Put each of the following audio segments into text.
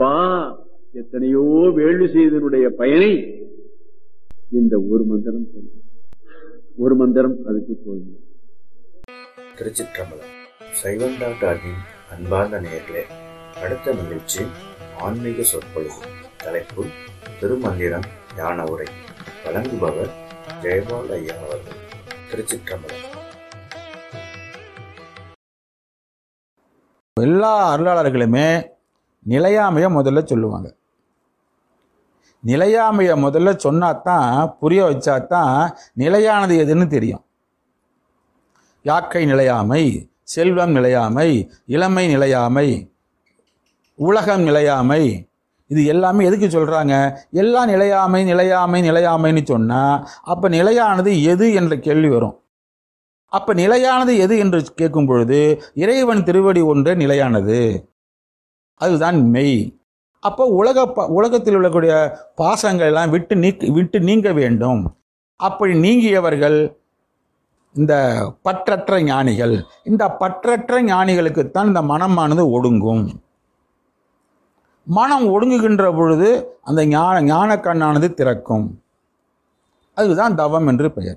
அப்பா எத்தனையோ வேள்வி செய்தனுடைய பயனை இந்த ஒரு மந்திரம் சொல்லும் ஒரு மந்திரம் அதுக்கு போதும் திருச்சிற்றம்பலம் சைவம் டாட் ஆர்கின் அன்பார்ந்த நேயர்களே அடுத்த நிகழ்ச்சி ஆன்மீக சொற்பொழிவு தலைப்பு திருமந்திரம் ஞான உரை வழங்குபவர் ஜெயபால் ஐயா அவர்கள் திருச்சிற்றம்பலம் எல்லா அருளாளர்களுமே நிலையாமையை முதல்ல சொல்லுவாங்க நிலையாமையை முதல்ல சொன்னாதான் புரிய வச்சாதான் நிலையானது எதுன்னு தெரியும் யாக்கை நிலையாமை செல்வம் நிலையாமை இளமை நிலையாமை உலகம் நிலையாமை இது எல்லாமே எதுக்கு சொல்றாங்க எல்லாம் நிலையாமை நிலையாமை நிலையாமைன்னு சொன்னா அப்ப நிலையானது எது என்ற கேள்வி வரும் அப்ப நிலையானது எது என்று கேட்கும் பொழுது இறைவன் திருவடி ஒன்றே நிலையானது அதுதான் மெய் அப்போ உலக ப- உலகத்தில் உள்ளக்கூடிய பாசங்கள் எல்லாம் விட்டு நீக்க விட்டு நீங்க வேண்டும் அப்படி நீங்கியவர்கள் இந்த பற்றற்ற ஞானிகள் இந்த பற்றற்ற ஞானிகளுக்குத்தான் இந்த மனமானது ஒடுங்கும் மனம் ஒடுங்குகின்ற பொழுது அந்த ஞான ஞான கண்ணானது திறக்கும் அதுதான் தவம் என்று பெயர்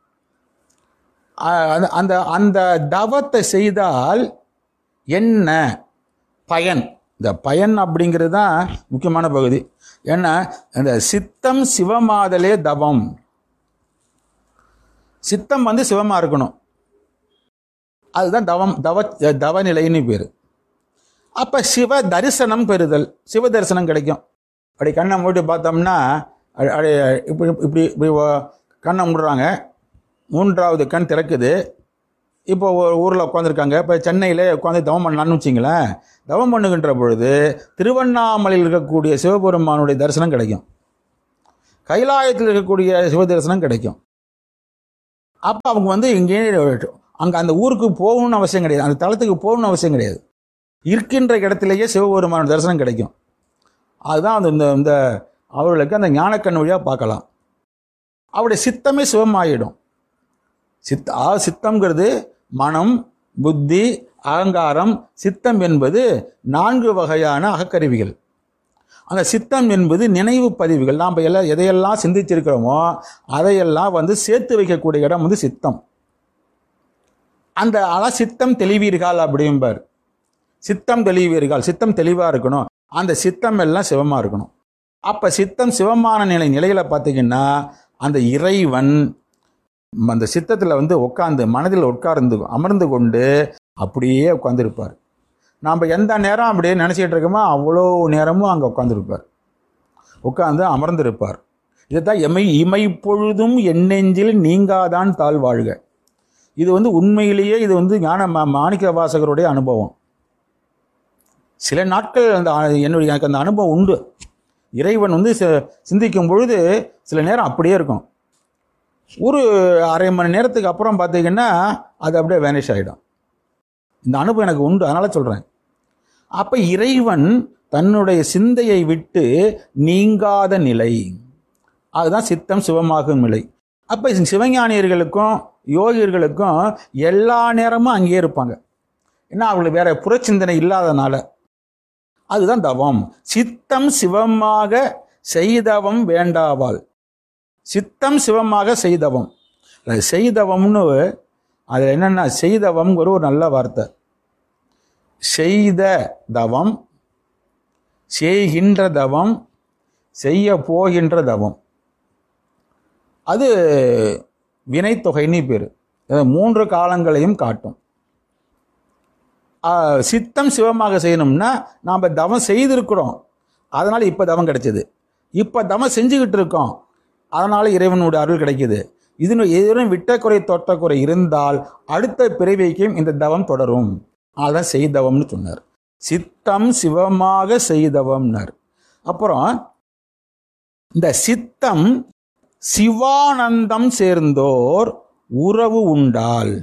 அ- அந்த- அந்த அந்த தவத்தை செய்தால் என்ன பயன் இந்த பயன் அப்படிங்கிறது தான் முக்கியமான பகுதி ஏன்னா இந்த சித்தம் சிவமாதலே தவம் சித்தம் வந்து சிவமா இருக்கணும் அதுதான் தவம் தவ தவநிலைன்னு பேர் அப்ப சிவ தரிசனம் பெறுதல் சிவ தரிசனம் கிடைக்கும் அப்படி கண்ணை மூடி பார்த்தோம்னா அ- அ- இப்படி இப்படி இப்படி ஒ- கண்ணை மூடுறாங்க மூன்றாவது கண் திறக்குது இப்போ ஒரு ஊரில் உட்காந்துருக்காங்க இப்போ சென்னையில் உட்காந்து தவம் பண்ணலான்னு வச்சிங்களேன் தவம் பண்ணுகின்ற பொழுது திருவண்ணாமலையில் இருக்கக்கூடிய சிவபெருமானுடைய தரிசனம் கிடைக்கும் கைலாயத்தில் இருக்கக்கூடிய சிவ தரிசனம் கிடைக்கும் அப்போ அவங்க வந்து இங்கே அங்கே அந்த ஊருக்கு போகணும்னு அவசியம் கிடையாது அந்த தளத்துக்கு போகணும்னு அவசியம் கிடையாது இருக்கின்ற இடத்திலேயே சிவபெருமான தரிசனம் கிடைக்கும் அதுதான் அந்த இந்த இந்த அவர்களுக்கு அந்த ஞானக்கண் வழியாக பார்க்கலாம் அவருடைய சித்தமே சிவமாயிடும் சித்த ஆ சித்தம்ங்கிறது மனம் புத்தி அகங்காரம் சித்தம் என்பது நான்கு வகையான அகக்கருவிகள் அந்த சித்தம் என்பது நினைவு பதிவுகள் நாம் எல்லாம் எதையெல்லாம் சிந்திச்சிருக்கிறோமோ அதையெல்லாம் வந்து சேர்த்து வைக்கக்கூடிய இடம் வந்து சித்தம் அந்த அல சித்தம் தெளிவீர்கள் அப்படிம்பார் சித்தம் தெளிவீர்கள் சித்தம் தெளிவாக இருக்கணும் அந்த சித்தம் எல்லாம் சிவமாக இருக்கணும் அப்போ சித்தம் சிவமான நிலை நிலையில் பார்த்தீங்கன்னா அந்த இறைவன் அந்த சித்தத்தில் வந்து உட்காந்து மனதில் உட்கார்ந்து அமர்ந்து கொண்டு அப்படியே உட்காந்துருப்பார் நாம் எந்த நேரம் அப்படியே நினச்சிக்கிட்டு இருக்கோமோ அவ்வளோ நேரமும் அங்கே உட்காந்துருப்பார் உட்கார்ந்து அமர்ந்திருப்பார் இதுதான் எமை இமை பொழுதும் எண்ணெஞ்சில் நீங்காதான் தாழ் வாழ்க இது வந்து உண்மையிலேயே இது வந்து ஞான மா- மாணிக்க வாசகருடைய அனுபவம் சில நாட்கள் அந்த அ- என்னுடைய எனக்கு அந்த அனுபவம் உண்டு இறைவன் வந்து சி- சிந்திக்கும் பொழுது சில நேரம் அப்படியே இருக்கும் ஒரு அரை மணி நேரத்துக்கு அப்புறம் பார்த்தீங்கன்னா அது அப்படியே வேனிஷ் ஆகிடும் இந்த அனுபவம் எனக்கு உண்டு அதனால சொல்கிறேன் அப்போ இறைவன் தன்னுடைய சிந்தையை விட்டு நீங்காத நிலை அதுதான் சித்தம் சிவமாகும் நிலை அப்போ சிவஞானியர்களுக்கும் யோகியர்களுக்கும் எல்லா நேரமும் அங்கேயே இருப்பாங்க ஏன்னா அவங்களுக்கு வேற புறச்சிந்தனை இல்லாதனால அதுதான் தவம் சித்தம் சிவமாக செய்தவம் வேண்டாவாள் சித்தம் சிவமாக செய்தவம் அது செய்தவம்னு அதில் என்னென்னா செய்தவம்ங்கிற ஒரு நல்ல வார்த்தை செய்த தவம் செய்கின்ற தவம் செய்ய போகின்ற தவம் அது வினைத்தொகைன்னு பேர் அது மூன்று காலங்களையும் காட்டும் ஆ, சித்தம் சிவமாக செய்யணும்னா நாம் தவம் செய்திருக்கிறோம் அதனால் இப்போ தவம் கிடைச்சது இப்போ தவம் செஞ்சுக்கிட்டு இருக்கோம் அதனால் இறைவனுடைய அருள் கிடைக்குது இது எதிரும் விட்ட குறை தொட்ட குறை இருந்தால் அடுத்த பிறவிக்கும் இந்த தவம் தொடரும் அதான் செய்தவம்னு சொன்னார் சித்தம் சிவமாக செய்தவம்னார் அப்புறம் இந்த சித்தம் சிவானந்தம் சேர்ந்தோர் உறவு உண்டால்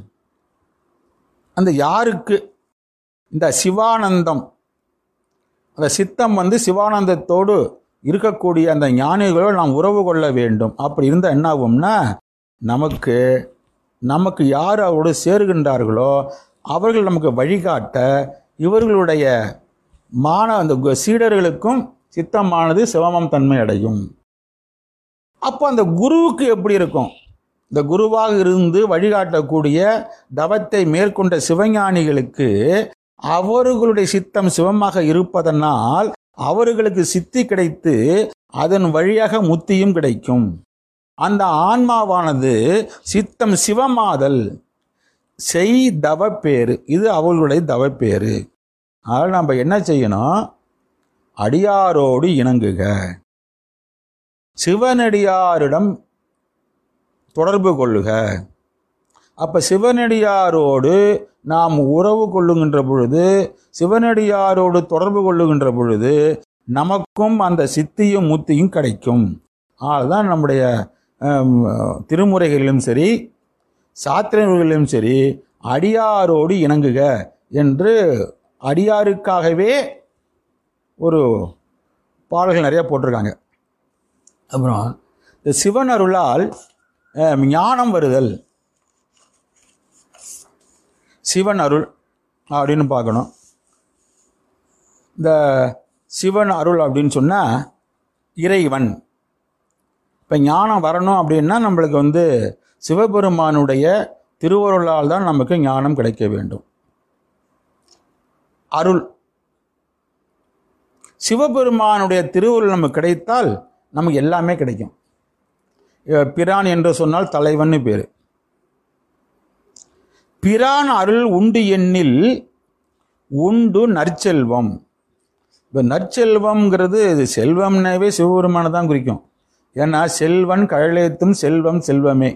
அந்த யாருக்கு இந்த சிவானந்தம் அந்த சித்தம் வந்து சிவானந்தத்தோடு இருக்கக்கூடிய அந்த ஞானிகளோடு நாம் உறவு கொள்ள வேண்டும் அப்படி இருந்தால் என்ன ஆகும்னா நமக்கு நமக்கு யார் அவரோடு சேருகின்றார்களோ அவர்கள் நமக்கு வழிகாட்ட இவர்களுடைய மான அந்த கு- சீடர்களுக்கும் சித்தமானது சிவமம் தன்மை அடையும் அப்போ அந்த குருவுக்கு எப்படி இருக்கும் இந்த குருவாக இருந்து வழிகாட்டக்கூடிய தவத்தை மேற்கொண்ட சிவஞானிகளுக்கு அவர்களுடைய சித்தம் சிவமாக இருப்பதனால் அவர்களுக்கு சித்தி கிடைத்து அதன் வழியாக முத்தியும் கிடைக்கும் அந்த ஆன்மாவானது சித்தம் சிவமாதல் செய் தவப்பேறு இது அவர்களுடைய தவப்பேறு அதனால் நம்ம என்ன செய்யணும் அடியாரோடு இணங்குக சிவனடியாரிடம் தொடர்பு கொள்ளுக அப்ப சிவனடியாரோடு நாம் உறவு கொள்ளுகின்ற பொழுது சிவனடியாரோடு தொடர்பு கொள்ளுகின்ற பொழுது நமக்கும் அந்த சித்தியும் முத்தியும் கிடைக்கும் அதுதான் நம்முடைய ஹம், திருமுறைகளிலும் சரி சாத்திரங்களிலும் சரி அடியாரோடு இணங்குக என்று அடியாருக்காகவே ஒரு பாடல்கள் நிறைய போட்டிருக்காங்க அப்புறம் இந்த சிவன் அருளால் அஹ், ஞானம் வருதல் சிவன் அருள் அப்படின்னு பார்க்கணும் இந்த சிவன் அருள் அப்படின்னு சொன்னால் இறைவன் இப்போ ஞானம் வரணும் அப்படின்னா நம்மளுக்கு வந்து சிவபெருமானுடைய திருவருளால் தான் நமக்கு ஞானம் கிடைக்க வேண்டும் அருள் சிவபெருமானுடைய திருவருள் நமக்கு கிடைத்தால் நமக்கு எல்லாமே கிடைக்கும் அஹ் பிரான் என்று சொன்னால் தலைவன் பேர் பிரான் அருள் உண்டு எண்ணில் உண்டு நற்செல்வம் இப்போ நற்செல்வம்ங்கிறது இது செல்வம்னாவே சிவபெருமானை தான் குறிக்கும் ஏன்னா செல்வன் கழலேத்தும் செல்வம் செல்வமே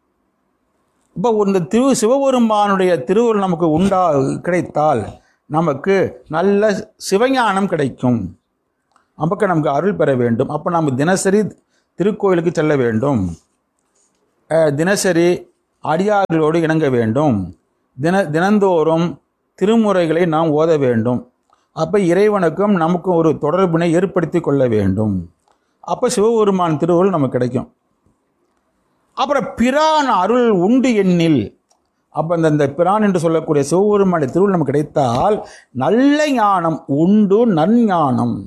இப்போ இந்த திரு சிவபெருமானுடைய திருவுருள் நமக்கு உண்டா கிடைத்தால் நமக்கு நல்ல சிவஞானம் கிடைக்கும் அப்போ நமக்கு அருள் பெற வேண்டும் அப்போ நம்ம தினசரி திருக்கோயிலுக்கு செல்ல வேண்டும் அஹ், தினசரி அடியார்களோடு இணங்க வேண்டும் தின தினந்தோறும் திருமுறைகளை நாம் ஓத வேண்டும் அப்போ இறைவனுக்கும் நமக்கும் ஒரு தொடர்பினை ஏற்படுத்தி கொள்ள வேண்டும் அப்போ சிவபெருமான் திருவுருள் நமக்கு கிடைக்கும் அப்புறம் பிரான் அருள் உண்டு எண்ணில் அப்போ இந்த இந்த பிரான் என்று சொல்லக்கூடிய சிவபெருமானுடைய திருவுள் நமக்கு கிடைத்தால் நல்ல ஞானம் உண்டு நற்ஞானம்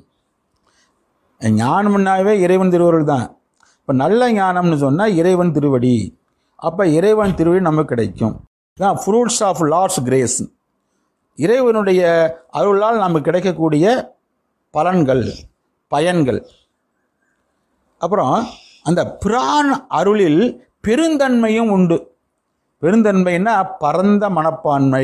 ஞானம்னாவே இறைவன் திருவருள் தான் இப்போ நல்ல ஞானம்னு சொன்னால் இறைவன் திருவடி அப்போ இறைவன் திருவடி நமக்கு கிடைக்கும் தான் ஃப்ரூட்ஸ் ஆஃப் லார்ட்ஸ் கிரேஸ் இறைவனுடைய அருளால் நமக்கு கிடைக்கக்கூடிய பலன்கள் பயன்கள் அப்புறம் அந்த பிரான் அருளில் பெருந்தன்மையும் உண்டு பெருந்தன்மைன்னா பரந்த மனப்பான்மை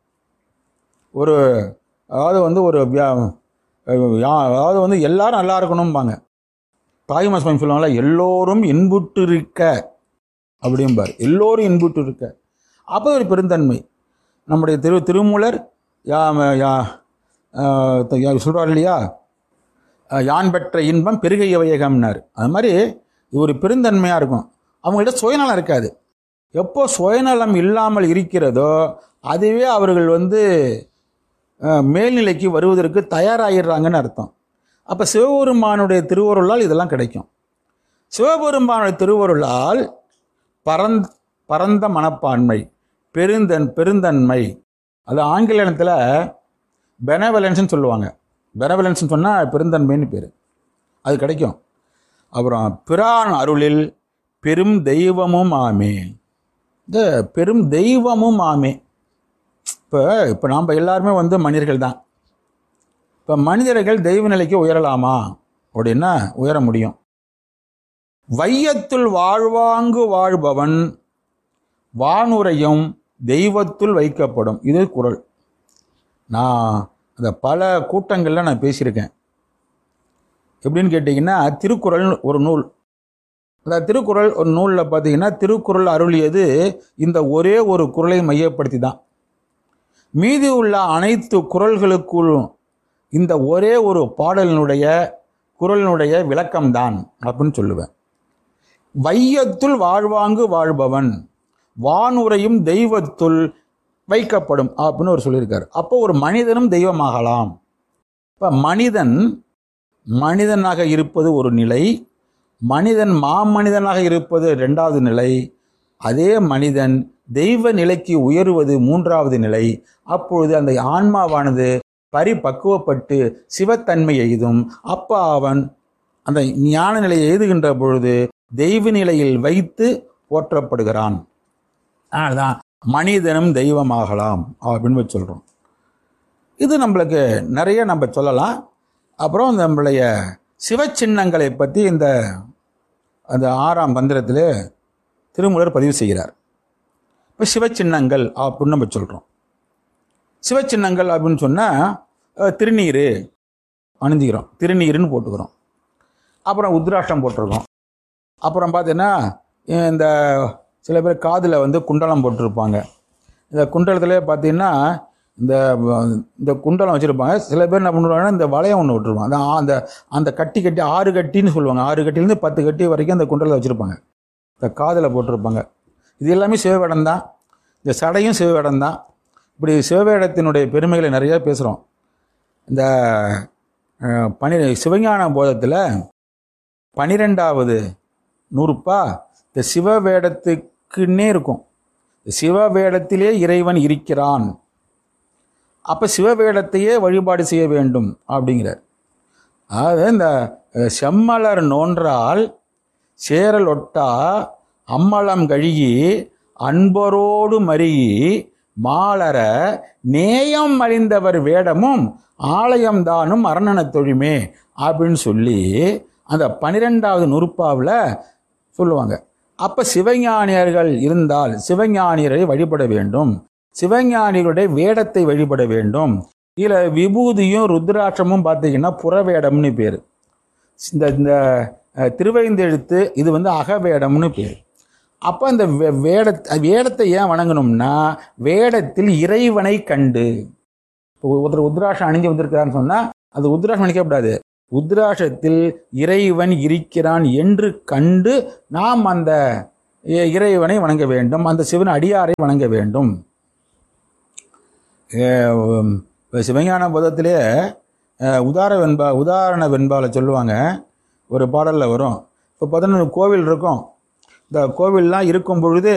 ஒரு அதாவது வந்து ஒரு வியா- யா- அதாவது வந்து எல்லாரும் நல்லா இருக்கணும்பாங்க தாய்மா சுவாமி சொல்லுவாங்களா எல்லோரும் இன்புற்று இருக்க அப்படிம்பார் எல்லோரும் இன்புற்று இருக்க அப்போ ஒரு பெருந்தன்மை நம்முடைய திரு திருமூலர் யா யா ஆஹ் யா- சொல்றார் இல்லையா அஹ் யான் பெற்ற இன்பம் பெருகைய வையகம்னார் அது மாதிரி இது ஒரு பெருந்தன்மையாக இருக்கும் அவங்கள்ட்ட சுயநலம் இருக்காது எப்போ சுயநலம் இல்லாமல் இருக்கிறதோ அதுவே அவர்கள் வந்து அஹ், மேல்நிலைக்கு வருவதற்கு தயாராகிடுறாங்கன்னு அர்த்தம் அப்போ சிவபெருமானுடைய திருவருளால் இதெல்லாம் கிடைக்கும் சிவபெருமானுடைய திருவருளால் பரந் பரந்த மனப்பான்மை பெருந்தன் பெருந்தன்மை அது ஆங்கிலத்தில் பெனவலன்ஸ்னு சொல்லுவாங்க பெனவலன்ஸ்னு சொன்னால் பெருந்தன்மைன்னு பேர் அது கிடைக்கும் அப்புறம் பிரான் அருளில் பெரும் தெய்வமும் ஆமே இந்த பெரும் தெய்வமும் ஆமே இப்போ இப்போ நாம் எல்லாருமே வந்து மனிதர்கள் தான் இப்போ மனிதர்கள் தெய்வ நிலைக்கு உயரலாமா அப்படின்னா உயர முடியும் வையத்துள் வாழ்வாங்கு வாழ்பவன் வானுரையும் தெய்வத்துள் வைக்கப்படும் இது குறள் நான் அந்த பல கூட்டங்களில் நான் பேசியிருக்கேன் எப்படின்னு கேட்டிங்கன்னா திருக்குறள் ஒரு நூல் அந்த திருக்குறள் ஒரு நூலில் பார்த்தீங்கன்னா திருக்குறள் அருளியது இந்த ஒரே ஒரு குறளை மையப்படுத்தி தான் மீதி உள்ள அனைத்து குறள்களுக்குள்ளும் இந்த ஒரே ஒரு பாடலினுடைய குறளினுடைய விளக்கம்தான் அப்படின்னு சொல்லுவேன் வையத்துள் வாழ்வாங்கு வாழ்பவன் வானுரையும் தெய்வத்துள் வைக்கப்படும் அப்படின்னு ஒரு சொல்லியிருக்காரு அப்போ ஒரு மனிதனும் தெய்வமாகலாம் இப்போ மனிதன் மனிதனாக இருப்பது ஒரு நிலை மனிதன் மாமனிதனாக இருப்பது ரெண்டாவது நிலை அதே மனிதன் தெய்வ நிலைக்கு உயருவது மூன்றாவது நிலை அப்பொழுது அந்த ஆன்மாவானது பரிபக்குவப்பட்டு சிவத்தன்மை எய்தும் அப்ப அவன் அந்த ஞான நிலையை எய்துகின்ற பொழுது தெய்வ நிலையில் வைத்து போற்றப்படுகிறான் அதனால்தான் மனிதனும் தெய்வமாகலாம் அப்படின்னு சொல்கிறோம் இது நம்மளுக்கு நிறைய நம்ம சொல்லலாம் அப்புறம் நம்மளுடைய சிவச்சின்னங்களை பற்றி இந்த அந்த ஆறாம் மந்திரத்திலே திருமூலர் பதிவு செய்கிறார் இப்போ சிவச்சின்னங்கள் அப்படின்னு நம்ம சொல்கிறோம் சிவச்சின்னங்கள் அப்படின்னு சொன்னால் திருநீர் அணிஞ்சிக்கிறோம் திருநீருன்னு போட்டுக்கிறோம் அப்புறம் உத்ராஷ்டம் போட்டிருக்கோம் அப்புறம் பார்த்தீங்கன்னா இந்த சில பேர் காதில் வந்து குண்டலம் போட்டிருப்பாங்க இந்த குண்டலத்திலே பார்த்தீங்கன்னா இந்த இந்த குண்டலம் வச்சுருப்பாங்க சில பேர் என்ன பண்ணுவாங்கன்னா இந்த வளையம் ஒன்று விட்டுருப்பாங்க அந்த ஆ- அந்த அந்த கட்டி கட்டி ஆறு கட்டின்னு சொல்லுவாங்க ஆறு கட்டிலேருந்து பத்து கட்டி வரைக்கும் அந்த குண்டலத்தை வச்சுருப்பாங்க இந்த காதில் போட்டிருப்பாங்க இது எல்லாமே சிவவேடம் தான் இந்த சடையும் சிவவேடம் தான் இப்படி சிவவேடத்தினுடைய பெருமைகளை நிறைய பேசுகிறோம் இந்த அஹ், பனி சிவஞான போதத்தில் பனிரெண்டாவது நூறுப்பா இந்த சிவவேடத்துக்குன்னே இருக்கும் சிவவேடத்திலே இறைவன் இருக்கிறான் அப்போ சிவவேடத்தையே வழிபாடு செய்ய வேண்டும் அப்படிங்கிறார் அதாவது இந்த அஹ், செம்மலர் நோன்றால் சேரல் ஒட்டா அம்மலம் கழுகி அன்பரோடு மருகி மாலர நேயம் அறிந்தவர் வேடமும் ஆலயம் தானும் அரணனத் தொழுமே அப்படின்னு சொல்லி அந்த பனிரெண்டாவது நுறுப்பாவில் சொல்லுவாங்க அப்போ சிவஞானியர்கள் இருந்தால் சிவஞானியரை வழிபட வேண்டும் சிவஞானிகளுடைய வேடத்தை வழிபட வேண்டும் இதில் விபூதியும் ருத்ராட்சமும் பார்த்தீங்கன்னா புறவேடம்னு பேர் இந்த இந்த அஹ், திருவைந்தெழுத்து இது வந்து அகவேடம்னு பேர் அப்போ இந்த வே- வேட வேடத்தை ஏன் வணங்கணும்னா வேடத்தில் இறைவனை கண்டு இப்போ ஒருத்தர் உத்ராஷம் அணிஞ்சு வந்திருக்கிறான்னு சொன்னால் அது உத்ராஷம் அணிக்கக்கூடாது உத்ராஷத்தில் இறைவன் இருக்கிறான் என்று கண்டு நாம் அந்த இ- இறைவனை வணங்க வேண்டும் அந்த சிவன் அடியாரை வணங்க வேண்டும் அஹ் உம், இப்ப சிவஞான போதத்திலே அஹ், உதார வெண்பா உதாரண வெண்பாவில் சொல்லுவாங்க ஒரு பாடலில் வரும் இப்போ பார்த்தோன்னா கோவில் இருக்கும் இந்த கோவில்லாம் இருக்கும் பொழுது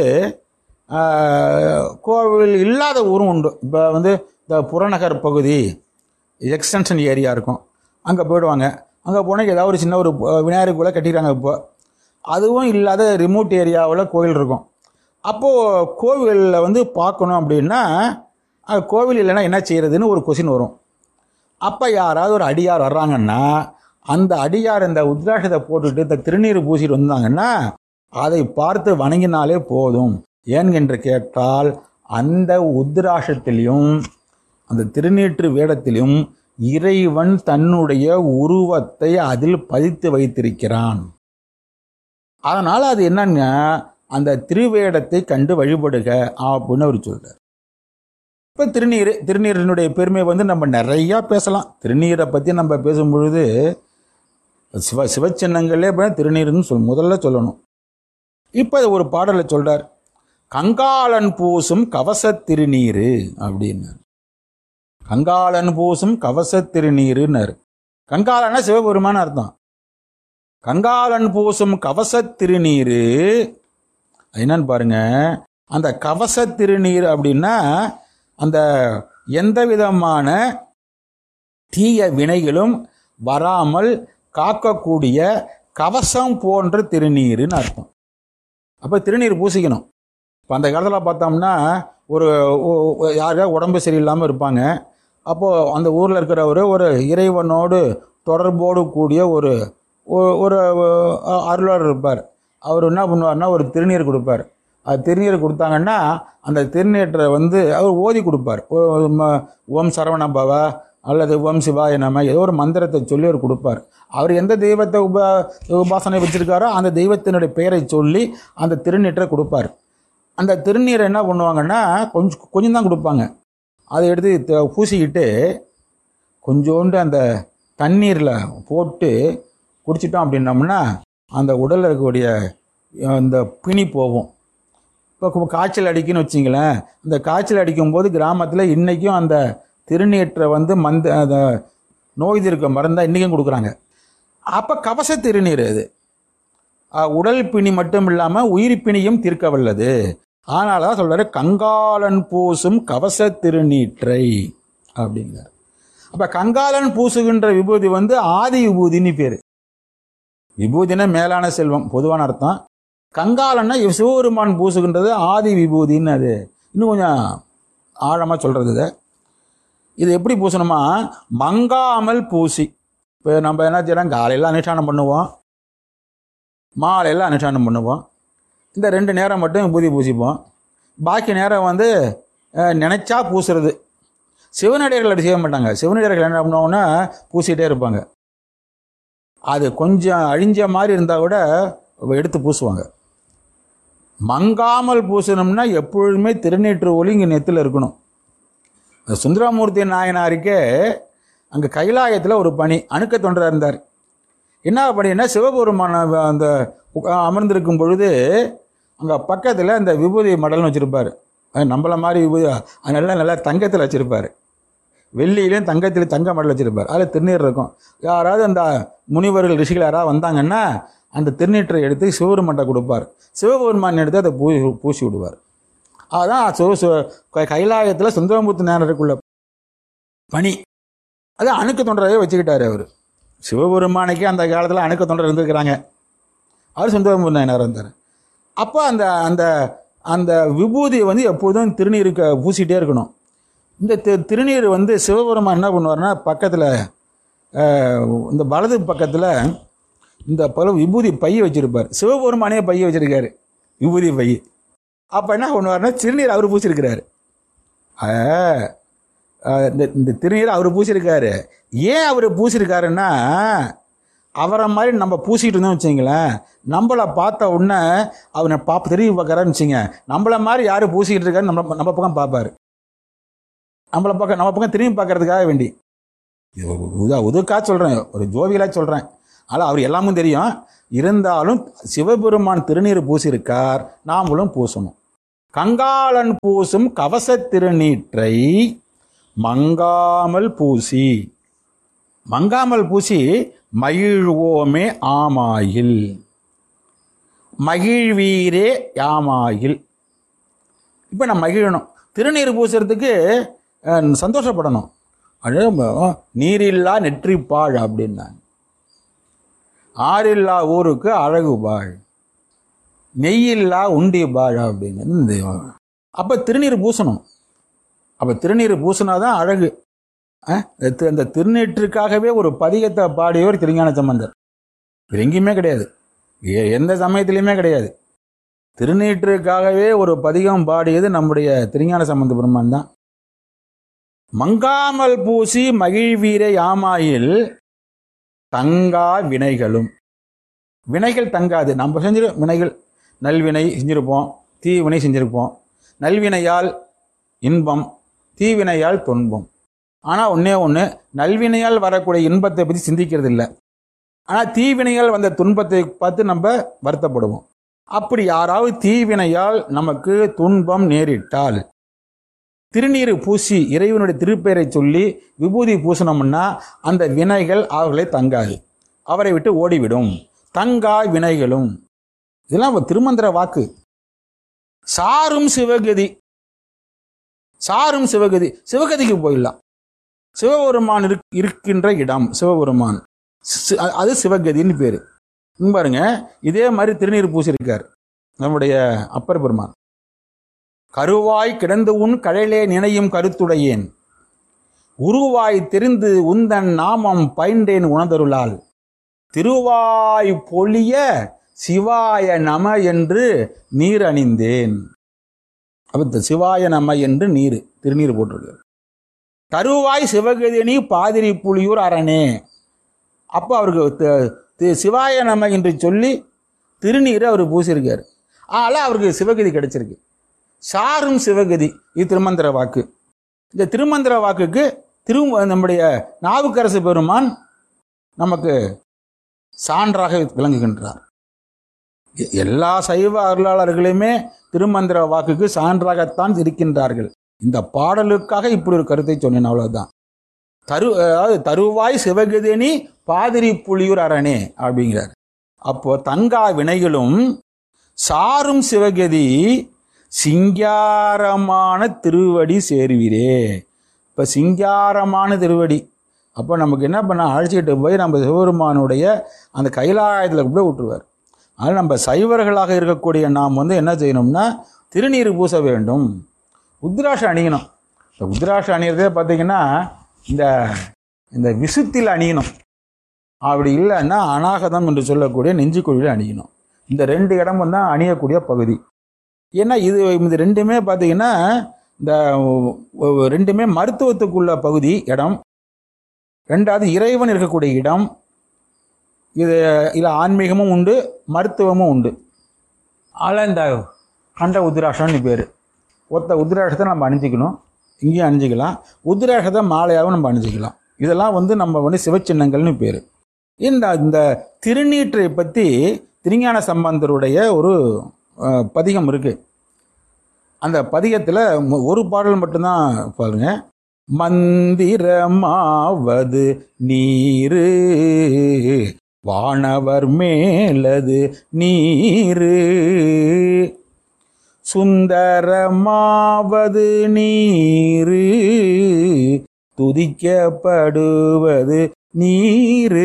அஹ், கோவில் இல்லாத ஊரும் உண்டு இப்போ வந்து இந்த புறநகர் பகுதி எக்ஸ்டென்ஷன் ஏரியா இருக்கும் அங்கே போயிடுவாங்க அங்கே போனால் ஏதாவது ஒரு சின்ன ஒரு அஹ், விநாயகர் கூட கட்டிக்கிறாங்க இப்போ அதுவும் இல்லாத ரிமோட் ஏரியாவில் கோவில் இருக்கும் அப்போது கோவிலில் வந்து பார்க்கணும் அப்படின்னா அஹ், கோவில் இல்லைன்னா என்ன செய்யறதுன்னு ஒரு கொஷின் வரும் அப்போ யாராவது ஒரு அடியார் வர்றாங்கன்னா அந்த அடியார் இந்த உத்ராஷத்தை போட்டுட்டு இந்த திருநீர் பூசிட்டு வந்தாங்கன்னா அதை பார்த்து வணங்கினாலே போதும் ஏன் என்று கேட்டால் அந்த உத்ராஷத்திலையும் அந்த திருநீற்று வேடத்திலும் இறைவன் தன்னுடைய உருவத்தை அதில் பதித்து வைத்திருக்கிறான் அதனால் அது என்னங்க அந்த திருவேடத்தை கண்டு வழிபடுக அப்படின்னு அவர் சொல்றார் இப்போ திருநீர் திருநீரினுடைய பெருமை வந்து நம்ம நிறையா பேசலாம் திருநீரை பற்றி நம்ம பேசும் பொழுது சிவ சிவச்சின்னங்களே இப்போ திருநீர்னு சொல் முதல்ல சொல்லணும் இப்போ ஒரு பாடலில் சொல்றார் கங்காளன் பூசும் கவச திருநீரு அப்படின்னார் கங்காளன் பூசும் கவச திருநீருன்னாரு கங்காளனா சிவபெருமான் அர்த்தம் கங்காளன் பூசும் கவச திருநீரு அது என்னன்னு பாருங்க அந்த கவச திருநீர் அப்படின்னா அந்த எந்த விதமான தீய வினைகளும் வராமல் காக்கக்கூடிய கவசம் போன்ற திருநீருன்னு அர்த்தம் அப்போ திருநீர் பூசிக்கணும் இப்போ அந்த காலத்தில் பார்த்தோம்னா ஒரு ஒ- ஒ- யாருக்காவது உடம்பு சரியில்லாமல் இருப்பாங்க அப்போது அந்த ஊரில் இருக்கிறவர் ஒரு இறைவனோடு தொடர்போடு கூடிய ஒரு ஒ- ஒரு அஹ், அருளாளர் இருப்பார் அவர் என்ன பண்ணுவார்னா ஒரு திருநீர் கொடுப்பார் அது திருநீர் கொடுத்தாங்கன்னா அந்த திருநீற்றை வந்து அவர் ஓதி கொடுப்பார் ஓ- ம- ஓம் சரவண பவ அல்லது ஓம் சிவாய நம ஏதோ ஒரு மந்திரத்தை சொல்லி அவர் கொடுப்பார் அவர் எந்த தெய்வத்தை உப உபாசனை வச்சிருக்காரோ அந்த தெய்வத்தினுடைய பெயரை சொல்லி அந்த திருநீற்றை கொடுப்பார் அந்த திருநீரை என்ன பண்ணுவாங்கன்னா கொஞ்சம் கொஞ்சம் தான் கொடுப்பாங்க அதை எடுத்து த- பூசிக்கிட்டு கொஞ்சோண்டு அந்த தண்ணீரில் போட்டு குடிச்சிட்டோம் அப்படின்னோம்னா அந்த உடலில் இருக்கக்கூடிய அஹ், அந்த பிணி போகும் இப்போ காய்ச்சல் அடிக்குன்னு வச்சிங்களேன் அந்த காய்ச்சல் அடிக்கும்போது கிராமத்தில் இன்றைக்கும் அந்த திருநீற்றை வந்து மந்த அந்த நோய் இருக்க மருந்தாக இன்றைக்கும் கொடுக்குறாங்க அப்போ கவச திருநீர் அது அஹ், உடல் பிணி மட்டும் இல்லாமல் உயிர் பிணியும் தீர்க்க வல்லது அதனால தான் சொல்றாரு கங்காளன் பூசும் கவச திருநீற்றை அப்படிங்கிறார் அப்ப கங்காளன் பூசுகின்ற விபூதி வந்து ஆதி விபூதின்னு பேரு விபூதினா மேலான செல்வம் பொதுவான அர்த்தம் கங்காளன்னா சிவபெருமான் பூசுகின்றது ஆதி விபூதின்னு அது இன்னும் கொஞ்சம் ஆழமா சொல்றது இதை இது எப்படி பூசணுமா மங்காமல் பூசி இப்போ நம்ம என்ன செய்யறோம் காலையில் அனுஷ்டானம் பண்ணுவோம் மாலையில் அனுஷ்டானம் பண்ணுவோம் இந்த ரெண்டு நேரம் மட்டும் விபூதி பூசிப்போம் பாக்கி நேரம் வந்து அஹ், நினைச்சா பூசுறது சிவனடியர்கள் அப்படி செய்ய மாட்டாங்க சிவனடியர்கள் என்ன பண்ணுவாங்கன்னா பூசிட்டே இருப்பாங்க அது கொஞ்சம் அழிஞ்ச மாதிரி இருந்தால் கூட எடுத்து பூசுவாங்க மங்காமல் பூசணும்னா எப்பொழுதுமே திருநீற்று ஒளி இங்கே நெத்தில் இருக்கணும் இந்த சுந்தரமூர்த்தி நாயனாருக்கே அங்கே கைலாயத்தில் ஒரு பணி அணுக்க தொண்டராக இருந்தார் என்ன பண்ணினா சிவபெருமான அந்த உக்க- அமர்ந்திருக்கும் பொழுது அங்கே பக்கத்தில் அந்த விபூதி மடல்னு வச்சுருப்பார் நம்மள மாதிரி விபூதி அதனால நல்லா தங்கத்தில் வச்சுருப்பார் வெள்ளியிலையும் தங்கத்திலையும் தங்க மடல் வச்சுருப்பார் அதில் திருநீர் இருக்கும் யாராவது அந்த முனிவர்கள் ரிஷிகள் யாராவது வந்தாங்கன்னா அந்த திருநீற்றை எடுத்து சிவபெருமான்ட்ட கொடுப்பார் சிவபெருமான் எடுத்து அதை பூ பூசி விடுவார் அதான் சிவ சிவ- க- கைலாயத்தில் சுந்தரமூர்த்தி நேரருக்குள்ள பணி அது அணுக்க தொண்டராகவே வச்சுக்கிட்டாரு அவர் சிவபெருமானுக்கே அந்த காலத்தில் அணுக்க தொண்டர் இருந்திருக்கிறாங்க அவர் சுந்தரமூர்த்தி நாயனார் இருந்தார் அப்போ அந்த அந்த அந்த விபூதியை வந்து எப்போதும் திருநீருக்கு பூசிட்டே இருக்கணும் இந்த தி- திருநீர் வந்து சிவபெருமான் என்ன பண்ணுவார்னா பக்கத்தில் இந்த வலது பக்கத்தில் இந்த பல விபூதி பை வச்சிருப்பார் சிவபெருமானே பை வச்சிருக்காரு விபூதி பை அப்போ என்ன பண்ணுவார்னா திருநீர் அவர் பூசியிருக்கிறாரு ஆ, ஆ, இந்த இந்த திருநீர் அவர் பூசியிருக்காரு ஏன் அவர் பூசியிருக்காருன்னா அவரை மாதிரி நம்ம பூசிக்கிட்டு இருந்தோம் வச்சுங்களேன் நம்மளை பார்த்த உடனே அவனை பாப்ப திரும்பி பார்க்கறான்னு வச்சுங்க நம்மள மாதிரி யார் பூசிக்கிட்டு இருக்காரு நம்ம நம்ம பக்கம் பார்ப்பாரு நம்மளை பக்கம் நம்ம பக்கம் திரும்பி பார்க்கறதுக்காக வேண்டி இது ஒரு உதா உதுக்கா சொல்கிறேன் ஒரு ஜோவியலாக சொல்கிறேன் ஆனால் அவர் எல்லாமும் தெரியும் இருந்தாலும் சிவபெருமான் திருநீர் பூசியிருக்கார் நாமளும் பூசணும் கங்காளன் பூசும் கவச திருநீற்றை மங்காமல் பூசி மங்காமல் பூசி மகிழ்வோமே ஆமாயில் மகிழ்வீரே யாமாயில் இப்போ நான் மகிழணும் திருநீர் பூசுறதுக்கு அஹ், சந்தோஷப்படணும் அது ம- நீரில்லா நெற்றிப்பாழ் அப்படின்னாங்க ஆறில்லா ஊருக்கு அழகு பாழ் நெய்யில்லா உண்டி பாழ் அப்படின்னு இந்த அப்போ திருநீர் பூசணும் அப்போ திருநீர் பூசினாதான் அழகு அஹ், இந்த தி- அந்த திருநீற்றுக்காகவே ஒரு பதிகத்தை பாடியவர் திருஞான சம்பந்தர் வேற எங்கேயுமே கிடையாது எ- எந்த சமயத்திலையுமே கிடையாது திருநீற்றுக்காகவே ஒரு பதிகம் பாடியது நம்முடைய திருஞான சம்பந்த பெருமான் தான் மங்காமல் பூசி மகிழ்வீர யாமாயில் தங்கா வினைகளும் வினைகள் தங்காது நம்ம செஞ்சிரு வினைகள் நல்வினை செஞ்சிருப்போம் தீவினை செஞ்சிருப்போம் நல்வினையால் இன்பம் தீவினையால் துன்பம் ஆனால் ஒண்ணே ஒன்று நல்வினையால் வரக்கூடிய இன்பத்தை பற்றி சிந்திக்கிறது இல்லை ஆனால் தீவினையால் வந்த துன்பத்தை பார்த்து நம்ம வருத்தப்படுவோம் அப்படி யாராவது தீவினையால் நமக்கு துன்பம் நேரிட்டால் திருநீர் பூசி இறைவனுடைய திருப்பெயரை சொல்லி விபூதி பூசணும்னா அந்த வினைகள் அவர்களை தங்காது அவரை விட்டு ஓடிவிடும் தங்கா வினைகளும் இதெல்லாம் ஒரு திருமந்திர வாக்கு சாரும் சிவகதி சாரும் சிவகதி சிவகதிக்கு போயிடலாம் சிவபெருமான் இருக்- இருக்கின்ற இடம் சிவபெருமான் சி- அ- அது சிவகதின்னு பேரு இங்க பாருங்க இதே மாதிரி திருநீர் பூசியிருக்கார் நம்முடைய அப்பர் பெருமான் கருவாய் கிடந்து உன் கழலே நினையும் கருத்துடையேன் உருவாய் தெரிந்து உந்தன் நாமம் பயின்றேன் உணர்ந்தருளால் திருவாய் பொழிய சிவாய நம என்று நீர் அணிந்தேன் அப்ப இந்த சிவாய நம என்று நீர் திருநீர் போட்டிருக்கு கருவாய் சிவகதினி பாதிரி புலியூர் அரணே அப்போ அவருக்கு தி- தி- சிவாய நம என்று சொல்லி திருநீரை அவர் பூசியிருக்கார் அதனால் அவருக்கு சிவகதி கிடைச்சிருக்கு சாரும் சிவகதி இது திருமந்திர வாக்கு இந்த திருமந்திர வாக்குக்கு திரு நம்முடைய நாவுக்கரசு பெருமான் நமக்கு சான்றாக விளங்குகின்றார் எ- எல்லா சைவ அருளாளர்களுமே திருமந்திர வாக்குக்கு சான்றாகத்தான் இருக்கின்றார்கள் இந்த பாடலுக்காக இப்படி ஒரு கருத்தை சொன்னேன் அவ்வளவுதான் தரு அதாவது தருவாய் சிவகதினி பாதிரி புலியூர் அரணே அப்படிங்கிறார் அப்போ தங்கா வினைகளும் சாரும் சிவகதி சிங்காரமான திருவடி சேர்வீரே இப்போ சிங்காரமான திருவடி அப்போ நமக்கு என்ன பண்ண அழைச்சிட்டு போய் நம்ம சிவபெருமானுடைய அந்த கைலாயத்தில் கூட விட்டுருவார் அதனால் நம்ம சைவர்களாக இருக்கக்கூடிய நாம் வந்து என்ன செய்யணும்னா திருநீர் பூச வேண்டும் உத்ராஷம் அணியணும் இந்த உத்ராஷம் அணியிறதே பார்த்தீங்கன்னா இந்த இந்த விசுத்தில் அணியணும் அப்படி இல்லைன்னா அநாகதம் என்று சொல்லக்கூடிய நெஞ்சுக்குழியில் அணியணும் இந்த ரெண்டு இடமும் தான் அணியக்கூடிய பகுதி ஏன்னா இது இது ரெண்டுமே பார்த்தீங்கன்னா இந்த ஒ- ஒ- ரெண்டுமே மருத்துவத்துக்குள்ள பகுதி இடம் ரெண்டாவது இறைவன் இருக்கக்கூடிய இடம் இது இதில் ஆன்மீகமும் உண்டு மருத்துவமும் உண்டு அதில் இந்த கண்ட உத்ராஷம்னு பேர் ஒத்த உத்ராஷத்தை நம்ம அணிஞ்சிக்கணும் இங்கேயும் அணிஞ்சிக்கலாம் உத்ராஷத்தை மாலையாகவும் நம்ம அணிஞ்சிக்கலாம் இதெல்லாம் வந்து நம்ம வந்து சிவச்சின்னங்கள்னு பேர் இந்த இந்த திருநீற்றை பற்றி திருஞான சம்பந்தருடைய ஒரு அஹ், பதிகம் இருக்கு அந்த பதிகத்தில் ஒரு பாடல் மட்டும்தான் பாருங்க மந்திரமாவது நீரு வானவர் மேலது நீரு சுந்தரமாவது நீரு துதிக்கப்படுவது நீரு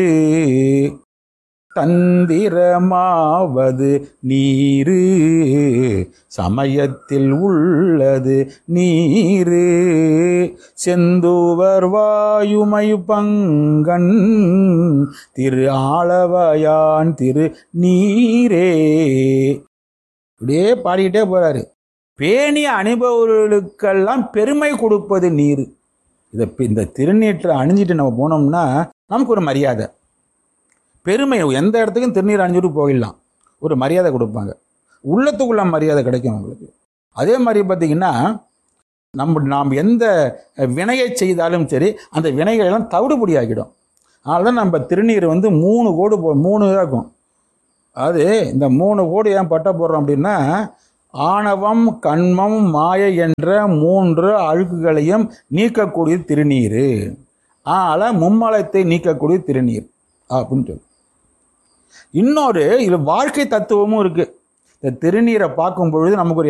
தந்திரமாவது நீரு சமயத்தில் உள்ளது நீரு செந்துவர் வாயுமை பங்கன் திரு ஆளவயான் திரு நீரே இப்படியே பாடிக்கிட்டே போறாரு பேணிய அனுபவர்களுக்கெல்லாம் பெருமை கொடுப்பது நீர் இதை பி- இந்த திருநீற்றை அணிஞ்சிட்டு நம்ம போனோம்னா நமக்கு ஒரு மரியாதை பெருமை எந்த இடத்துக்கும் திருநீர் அணிஞ்சிட்டு போயிடலாம் ஒரு மரியாதை கொடுப்பாங்க உள்ளத்துக்குள்ள மரியாதை கிடைக்கும் உங்களுக்கு அதே மாதிரி பார்த்தீங்கன்னா நம்ம நாம் எந்த வினையை செய்தாலும் சரி அந்த வினைகள் எல்லாம் தவிடுபடி ஆக்கிடும் அதனால தான் நம்ம திருநீர் வந்து மூணு கோடு போ மூணு இதாக இருக்கும் அது இந்த மூணு கோடு ஏன் பட்ட போடுறோம் அப்படின்னா ஆணவம் கண்மம் மாயை என்ற மூன்று அழுக்குகளையும் நீக்கக்கூடிய திருநீர் ஆல மும்மலத்தை நீக்கக்கூடிய திருநீர் அப்படின்னு சொல்லி இன்னொரு இது வாழ்க்கை தத்துவமும் இருக்கு இந்த திருநீரை பார்க்கும் பொழுது நமக்கு ஒரு